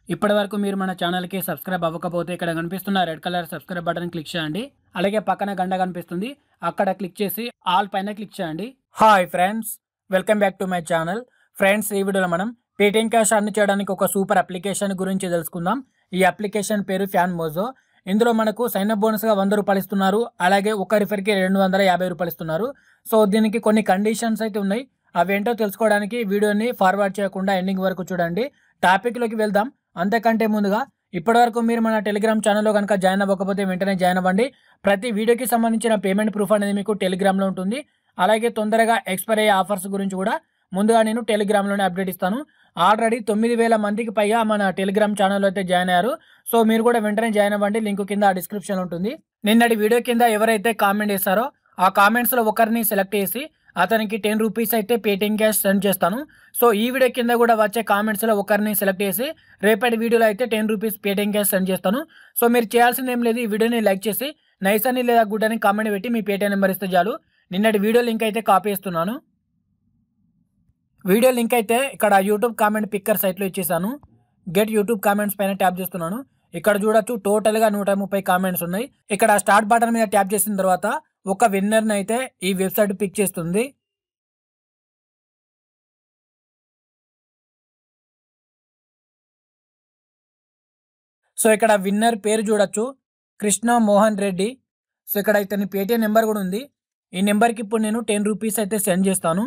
ఇప్పటి వరకు మీరు మన ఛానల్కి సబ్స్క్రైబ్ అవ్వకపోతే ఇక్కడ కనిపిస్తున్న red colour subscribe button click చేయండి అలాగే పక్కన గంట కనిపిస్తుంది అక్కడ క్లిక్ చేసి ఆల్ పైన క్లిక్ చేయండి hi friends welcome back to my channel friends ఈ వీడియోలో మనం పేటిఎం క్యాష్ అర్న్ చేయడానికి ఒక సూపర్ అప్లికేషన్ గురించి తెలుసుకుందాం ఈ అప్లికేషన్ పేరు ఫ్యాన్ మోజో ఇందులో మనకు సైన్ అప్ బోనస్గా వంద రూపాయలు ఇస్తున్నారు అలాగే ఒక రిఫర్కి రెండు వందల యాభై రూపాయలు ఇస్తున్నారు సో దీనికి కొన్ని కండిషన్స్ అయితే ఉన్నాయి అవేంటో తెలుసుకోవడానికి వీడియోని ఫార్వర్డ్ చేయకుండా ఎండింగ్ వరకు చూడండి టాపిక్లోకి వెళ్దాం అంతకంటే ముందుగా ఇప్పటివరకు మీరు మన టెలిగ్రామ్ ఛానల్లో కనుక జాయిన్ అవ్వకపోతే వెంటనే జాయిన్ అవ్వండి ప్రతి వీడియోకి సంబంధించిన పేమెంట్ ప్రూఫ్ అనేది మీకు టెలిగ్రామ్లో ఉంటుంది అలాగే తొందరగా ఎక్స్పైర్ అయ్యే ఆఫర్స్ గురించి కూడా ముందుగా నేను టెలిగ్రామ్లోనే అప్డేట్ ఇస్తాను ఆల్రెడీ తొమ్మిది వేల మందికి పైగా మన టెలిగ్రామ్ ఛానల్లో అయితే జాయిన్ అయ్యారు సో మీరు కూడా వెంటనే జాయిన్ అవ్వండి లింక్ కింద డిస్క్రిప్షన్ ఉంటుంది నిన్నటి వీడియో కింద ఎవరైతే కామెంట్ చేస్తారో ఆ కామెంట్స్లో ఒకరిని సెలెక్ట్ చేసి అతనికి టెన్ రూపీస్ అయితే పేటిఎం క్యాష్ సెండ్ చేస్తాను సో ఈ వీడియో కింద కూడా వచ్చే కామెంట్స్లో ఒకరిని సెలెక్ట్ చేసి రేపటి వీడియోలో అయితే ten rupees Paytm cash send చేస్తాను సో మీరు చేయాల్సింది ఏం లేదు ఈ వీడియోని లైక్ చేసి నైస్ అని లేదా గుడ్ అని కామెంట్ పెట్టి మీ పేటిఎం నెంబర్ ఇస్తే చాలు నిన్నటి వీడియో లింక్ అయితే కాపీ ఇస్తున్నాను వీడియో లింక్ అయితే ఇక్కడ యూట్యూబ్ కామెంట్ పిక్కర్ సైట్లో ఇచ్చేసాను గెట్ యూట్యూబ్ కామెంట్స్ పైన ట్యాప్ చేస్తున్నాను ఇక్కడ చూడొచ్చు టోటల్గా నూట ముప్పై కామెంట్స్ ఉన్నాయి ఇక్కడ స్టార్ట్ బటన్ మీద ట్యాప్ చేసిన తర్వాత ఒక విన్నర్ని అయితే ఈ వెబ్సైట్ పిక్ చేస్తుంది సో ఇక్కడ విన్నర్ పేరు చూడొచ్చు కృష్ణ మోహన్ రెడ్డి సో ఇక్కడ ఇతని పేటిఎం నెంబర్ కూడా ఉంది ఈ నెంబర్కి ఇప్పుడు నేను టెన్ రూపీస్ అయితే సెండ్ చేస్తాను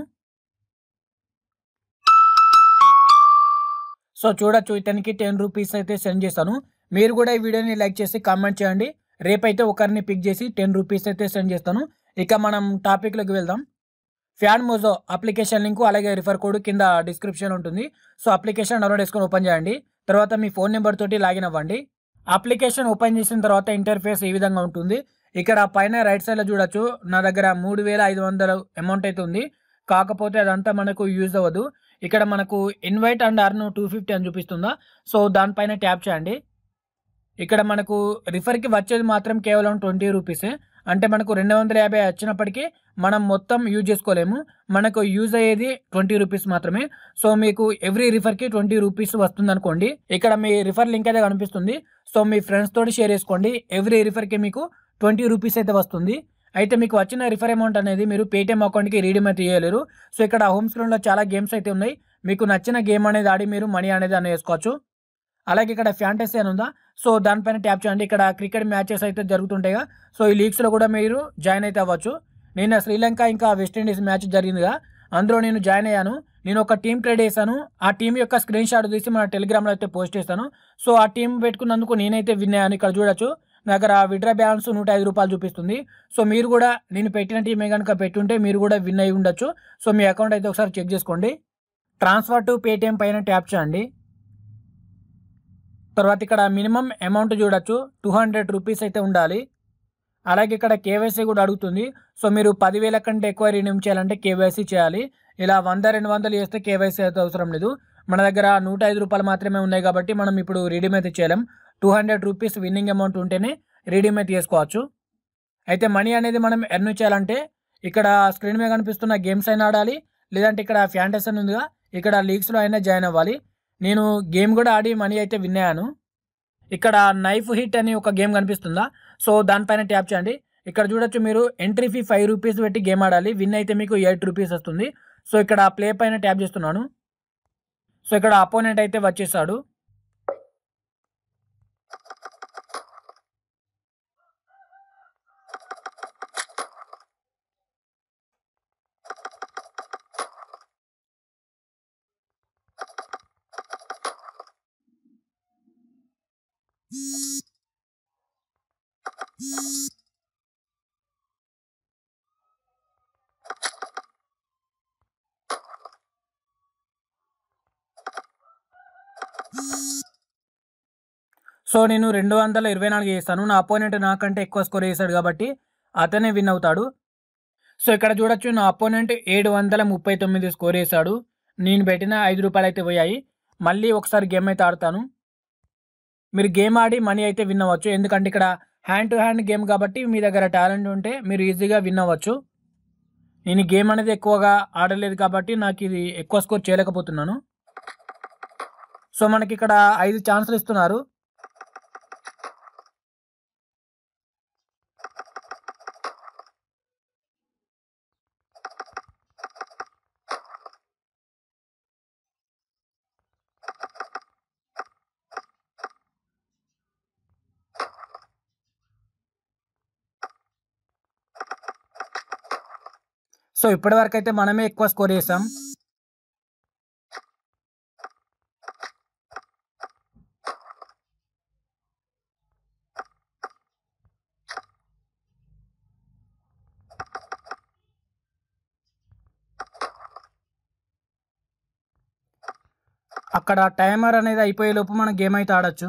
సో చూడొచ్చు ఇతనికి టెన్ రూపీస్ అయితే సెండ్ చేస్తాను మీరు కూడా ఈ వీడియోని లైక్ చేసి కామెంట్ చేయండి రేపైతే ఒకరిని పిక్ చేసి టెన్ రూపీస్ అయితే సెండ్ చేస్తాను ఇక మనం టాపిక్లోకి వెళ్దాం ఫ్యాన్ మోజో అప్లికేషన్ లింక్ అలాగే రిఫర్ కోడ్ కింద డిస్క్రిప్షన్ ఉంటుంది సో అప్లికేషన్ డౌన్లోడ్ చేసుకొని ఓపెన్ చేయండి తర్వాత మీ ఫోన్ నెంబర్ తోటి లాగిన్ అవ్వండి అప్లికేషన్ ఓపెన్ చేసిన తర్వాత ఇంటర్ఫేస్ ఈ విధంగా ఉంటుంది ఇక్కడ పైన రైట్ సైడ్లో చూడొచ్చు నా దగ్గర మూడు వేల ఐదు వందల అమౌంట్ అయితే ఉంది కాకపోతే అదంతా మనకు యూజ్ అవ్వదు ఇక్కడ మనకు invite and earn two fifty అని చూపిస్తుందా సో దానిపైన ట్యాప్ చేయండి ఇక్కడ మనకు రిఫర్కి వచ్చేది మాత్రం కేవలం ట్వంటీ రూపీసే అంటే మనకు రెండు వందల యాభై వచ్చినప్పటికీ మనం మొత్తం యూజ్ చేసుకోలేము మనకు యూజ్ అయ్యేది ట్వంటీ రూపీస్ మాత్రమే సో మీకు ఎవ్రీ రిఫర్కి ట్వంటీ రూపీస్ వస్తుంది అనుకోండి ఇక్కడ మీ రిఫర్ లింక్ అయితే కనిపిస్తుంది సో మీ ఫ్రెండ్స్ తోటి షేర్ చేసుకోండి ఎవ్రీ రిఫర్కి మీకు ట్వంటీ రూపీస్ అయితే వస్తుంది అయితే మీకు వచ్చిన రిఫర్ అమౌంట్ అనేది మీరు పేటిఎం అకౌంట్కి రీడీమ్ అయితే చేయలేరు సో ఇక్కడ హోమ్ స్క్రీన్లో చాలా గేమ్స్ అయితే ఉన్నాయి మీకు నచ్చిన గేమ్ అనేది ఆడి మీరు మనీ అనేది అని వేసుకోవచ్చు అలాగే ఇక్కడ ఫ్యాంటసీ అని ఉందా సో దానిపైన ట్యాప్ చేయండి ఇక్కడ క్రికెట్ మ్యాచెస్ అయితే జరుగుతుంటాయిగా సో ఈ లీగ్స్లో కూడా మీరు జాయిన్ అయితే అవ్వచ్చు నిన్న శ్రీలంక ఇంకా వెస్టిండీస్ మ్యాచ్ జరిగిందిగా అందులో నేను జాయిన్ అయ్యాను నేను ఒక టీం ట్రేడ్ చేశాను ఆ టీం యొక్క స్క్రీన్ షాట్ తీసి మన టెలిగ్రామ్లో అయితే పోస్ట్ చేస్తాను సో ఆ టీం పెట్టుకున్నందుకు నేనైతే విన్ అయ్యాను ఇక్కడ చూడొచ్చు నా దగ్గర విడ్రా బ్యాలెన్స్ నూట ఐదు రూపాయలు చూపిస్తుంది సో మీరు కూడా నేను పెట్టిన టీమే కనుక పెట్టుంటే మీరు కూడా విన్ అయి ఉండొచ్చు సో మీ అకౌంట్ అయితే ఒకసారి చెక్ చేసుకోండి ట్రాన్స్ఫర్ టు పేటిఎం పైన ట్యాప్ చేయండి తర్వాత ఇక్కడ మినిమం అమౌంట్ చూడొచ్చు టూ హండ్రెడ్ రూపీస్ అయితే ఉండాలి అలాగే ఇక్కడ కేవైసీ కూడా అడుగుతుంది సో మీరు పదివేల కంటే ఎక్కువ రిన్యూమ్ చేయాలంటే కేవైసీ చేయాలి ఇలా వంద రెండు వందలు చేస్తే కేవైసీ అయితే అవసరం లేదు మన దగ్గర నూట ఐదు రూపాయలు మాత్రమే ఉన్నాయి కాబట్టి మనం ఇప్పుడు రీడీమ్ అయితే చేయలేం two hundred rupees winning amount ఉంటేనే రీడీమ్ అయితే చేసుకోవచ్చు అయితే మనీ అనేది మనం ఎర్న్ చేయాలంటే ఇక్కడ స్క్రీన్ మీద కనిపిస్తున్న గేమ్స్ అయినా ఆడాలి లేదంటే ఇక్కడ ఫ్యాంటస్ అని ఉందిగా ఇక్కడ లీగ్స్లో అయినా జాయిన్ అవ్వాలి నేను గేమ్ కూడా ఆడి మనీ అయితే విన్ అయ్యాను ఇక్కడ నైఫ్ హిట్ అని ఒక గేమ్ కనిపిస్తుందా సో దానిపైన ట్యాప్ చేయండి ఇక్కడ చూడొచ్చు మీరు ఎంట్రీ ఫీ ఫైవ్ రూపీస్ పెట్టి గేమ్ ఆడాలి విన్ అయితే మీకు ఎయిట్ రూపీస్ వస్తుంది సో ఇక్కడ ప్లే పైన ట్యాప్ చేస్తున్నాను సో ఇక్కడ అపోనెంట్ అయితే వచ్చేసాడు సో నేను రెండు వందల ఇరవై నాలుగు చేస్తాను నా అపోనెంట్ నాకంటే ఎక్కువ స్కోర్ చేశాడు కాబట్టి అతనే విన్ అవుతాడు సో ఇక్కడ చూడొచ్చు నా అపోనెంట్ ఏడు వందల ముప్పై తొమ్మిది స్కోర్ చేశాడు నేను పెట్టిన ఐదు రూపాయలు అయితే పోయాయి మళ్ళీ ఒకసారి గేమ్ అయితే ఆడతాను మీరు గేమ్ ఆడి మనీ అయితే విన్ అవ్వచ్చు ఎందుకంటే ఇక్కడ హ్యాండ్ టు హ్యాండ్ గేమ్ కాబట్టి మీ దగ్గర టాలెంట్ ఉంటే మీరు ఈజీగా విన్ అవ్వచ్చు నేను ఈ గేమ్ అనేది ఎక్కువగా ఆడలేదు కాబట్టి నాకు ఇది ఎక్కువ స్కోర్ చేయలేకపోతున్నాను సో మనకి ఇక్కడ ఐదు ఛాన్సులు ఇస్తున్నారు సో ఇప్పటి వరకు అయితే మనమే ఎక్కువ స్కోర్ చేసాం అక్కడ టైమర్ అనేది అయిపోయే లోపు మనం గేమ్ అయితే ఆడొచ్చు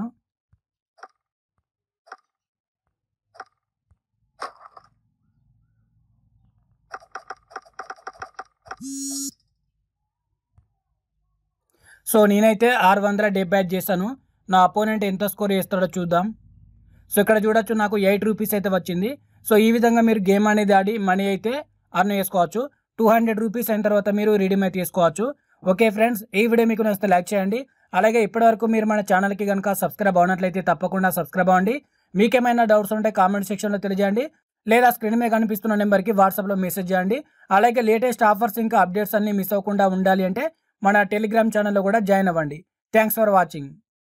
సో నేనైతే ఆరు వందల డెబ్బై ఐదు చేశాను నా అపోనెంట్ ఎంత స్కోర్ చేస్తాడో చూద్దాం సో ఇక్కడ చూడొచ్చు నాకు ఎయిట్ రూపీస్ అయితే వచ్చింది సో ఈ విధంగా మీరు గేమ్ అనేది ఆడి మనీ అయితే అర్న్ చేసుకోవచ్చు టూ హండ్రెడ్ రూపీస్ అయిన తర్వాత మీరు రీడీమ్ అయితే చేసుకోవచ్చు ఓకే ఫ్రెండ్స్ ఈ వీడియో మీకు నచ్చితే లైక్ చేయండి అలాగే ఇప్పటివరకు మీరు మన ఛానల్కి కనుక సబ్స్క్రైబ్ అవునట్లయితే తప్పకుండా సబ్స్క్రైబ్ అవ్వండి మీకేమైనా డౌట్స్ ఉంటే కామెంట్ సెక్షన్లో తెలియజేయండి లేదా స్క్రీన్ మీద కనిపిస్తున్న నెంబర్కి వాట్సాప్లో మెసేజ్ చేయండి అలాగే లేటెస్ట్ ఆఫర్స్ ఇంకా అప్డేట్స్ అన్ని మిస్ అవ్వకుండా ఉండాలి అంటే మన టెలిగ్రామ్ ఛానల్లో కూడా జాయిన్ అవ్వండి థ్యాంక్స్ ఫర్ వాచింగ్